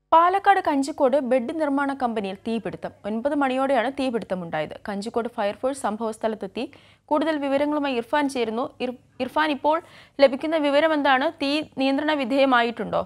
Palakkad Kanjikode bed നിർമ്മാണ കമ്പനിയിൽ തീപിടുത്തം ഒൻപത് മണിയോടെയാണ് തീപിടുത്തമുണ്ടായത് കഞ്ചിക്കോട് ഫയർഫോഴ്സ് സംഭവസ്ഥലത്തെത്തി കൂടുതൽ വിവരങ്ങളുമായി ഇർഫാൻ ചേരുന്നു ഇർ- ഇർഫാൻ ഇപ്പോൾ ലഭിക്കുന്ന വിവരം എന്താണ് തീ നിയന്ത്രണ വിധേയമായിട്ടുണ്ടോ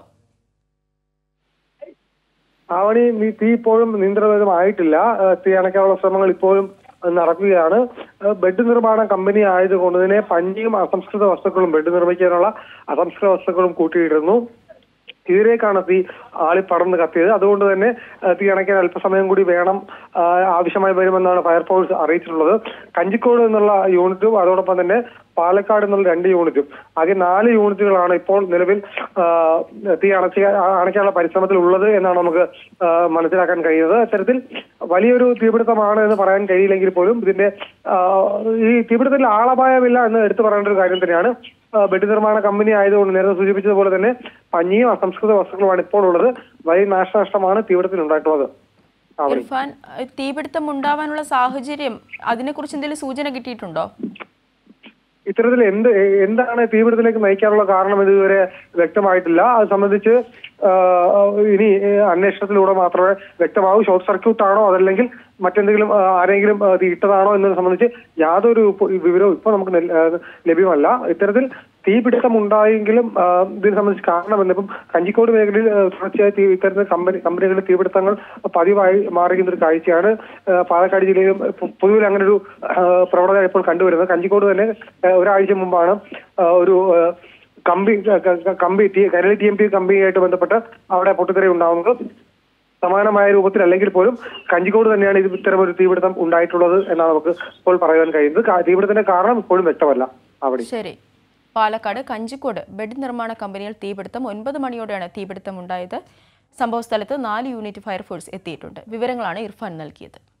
ആവണി ഈ തീ ഇപ്പോഴും നിയന്ത്രണമായിട്ടില്ല ഏഹ് തീ അണയ്ക്കാനുള്ള ശ്രമങ്ങൾ ഇപ്പോഴും നടക്കുകയാണ് ഏഹ് ബെഡ് നിർമ്മാണ കമ്പനി ആയതുകൊണ്ട് തന്നെ പഞ്ഞിയും അസംസ്കൃത വസ്തുക്കളും ബെഡ് നിർമ്മിക്കാനുള്ള അസംസ്കൃത വസ്തുക്കളും കൂട്ടിയിടുന്നു ഇതിലേക്കാണ് തീ ആളി പടർന്ന് കത്തിയത് അതുകൊണ്ട് തന്നെ ഏഹ് തീ അണയ്ക്കാൻ അല്പസമയം കൂടി വേണം ആഹ് ആവശ്യമായി വരുമെന്നാണ് ഫയർഫോഴ്സ് അറിയിച്ചിട്ടുള്ളത് കഞ്ചിക്കോട് എന്നുള്ള യൂണിറ്റും അതോടൊപ്പം തന്നെ പാലക്കാട് എന്നുള്ള രണ്ട് യൂണിറ്റും ആകെ നാല് യൂണിറ്റുകളാണ് ഇപ്പോൾ നിലവിൽ ആഹ് തീ അണച്ച അണയ്ക്കാനുള്ള പരിശ്രമത്തിൽ ഉള്ളത് എന്നാണ് നമുക്ക് ആഹ് മനസ്സിലാക്കാൻ കഴിയുന്നത് അത്തരത്തിൽ വലിയൊരു തീപിടുത്തമാണ് എന്ന് പറയാൻ കഴിയില്ലെങ്കിൽ പോലും ഇതിന്റെ ആഹ് ഈ തീപിടുത്തത്തിൽ ആളപായമില്ല എന്ന് എടുത്തു പറയേണ്ട ഒരു കാര്യം തന്നെയാണ് ആഹ് ബെഡ് നിർമ്മാണ കമ്പനി ആയതുകൊണ്ട് നേരത്തെ സൂചിപ്പിച്ചതുപോലെ തന്നെ പഞ്ഞിയും അസംസ്കൃത വസ്തുക്കളുമാണ് ഇപ്പോൾ ഉള്ളത് വലിയ നാശനഷ്ടമാണ് തീപിടുത്തത്തിൽ ഉണ്ടായിട്ടുള്ളത് ആവണി ഇർഫാൻ ഏഹ് തീപിടുത്തം ഉണ്ടാവാനുള്ള സാഹചര്യം അതിനെക്കുറിച്ച് എന്തെങ്കിലും സൂചന കിട്ടിയിട്ടുണ്ടോ ഇത്തരത്തിൽ എന്ത് എ- എന്താണ് തീപിടുത്തത്തിലേക്ക് നയിക്കാനുള്ള കാരണം ഇതുവരെ വ്യക്തമായിട്ടില്ല അത് സംബന്ധിച്ച് ആഹ്, ഇനി ഏഹ്, അന്വേഷണത്തിലൂടെ മാത്രമേ വ്യക്തമാവൂ ഷോർട്ട് സർക്യൂട്ട് ആണോ അതല്ലെങ്കിൽ മറ്റെന്തെങ്കിലും ആഹ്, ആരെങ്കിലും ആഹ്, ഇത് ഇട്ടതാണോ എന്നതിനെ സംബന്ധിച്ച് യാതൊരു ഇപ്പൊ- വിവരവും ഇപ്പൊ നമുക്ക് നെൽ- ആഹ്, ലഭ്യമല്ല ഇത്തരത്തിൽ തീപിടുത്തം ഉണ്ടായെങ്കിലും ആഹ്, ഇതിനെ സംബന്ധിച്ച് കാരണം ഇപ്പം കഞ്ചിക്കോട് മേഖലയിൽ ആഹ്, തുടർച്ചയായി തീ ഇത്തരത്തിൽ കമ്പനി കമ്പനികളിൽ തീപിടുത്തങ്ങൾ പതിവായി മാറിയിരിക്കുന്ന ഒരു കാഴ്ചയാണ് ആഹ്, പാലക്കാട് ജില്ലയിലും പൊ- പൊതുവിൽ അങ്ങനെ ഒരു ആഹ്, പ്രവണത ഇപ്പോൾ കണ്ടുവരുന്നത് കഞ്ചിക്കോട് തന്നെ ആഹ്, ഒരാഴ്ച മുമ്പാണ് ആഹ്, ഒരു ആഹ്, കമ്പി ക- ക- കമ്പി ടി കരളി ടി എം പി കമ്പിയായിട്ട് ബന്ധപ്പെട്ട് അവിടെ പൊട്ടിത്തെറി ഉണ്ടാവുന്നത് സമാനമായ രൂപത്തിൽ അല്ലെങ്കിൽ പോലും കഞ്ചിക്കോട് തന്നെയാണ് ഇത് ഇത്തരം ഒരു തീപിടുത്തം ഉണ്ടായിട്ടുള്ളത് എന്നാണ് നമുക്ക് ഇപ്പോൾ പറയാൻ കഴിയുന്നത് കാ- തീപിടുത്തത്തിന്റെ കാരണം ഇപ്പോഴും വ്യക്തമല്ല അവിടെ ശരി പാലക്കാട് കഞ്ചിക്കോട് ബെഡ് നിർമ്മാണ കമ്പനിയിൽ തീപിടുത്തം ഒൻപത് മണിയോടെയാണ് തീപിടുത്തം ഉണ്ടായത് സംഭവസ്ഥലത്ത് നാല് യൂണിറ്റ് ഫയർഫോഴ്സ് എത്തിയിട്ടുണ്ട് വിവരങ്ങളാണ് ഇർഫാൻ നൽകിയത്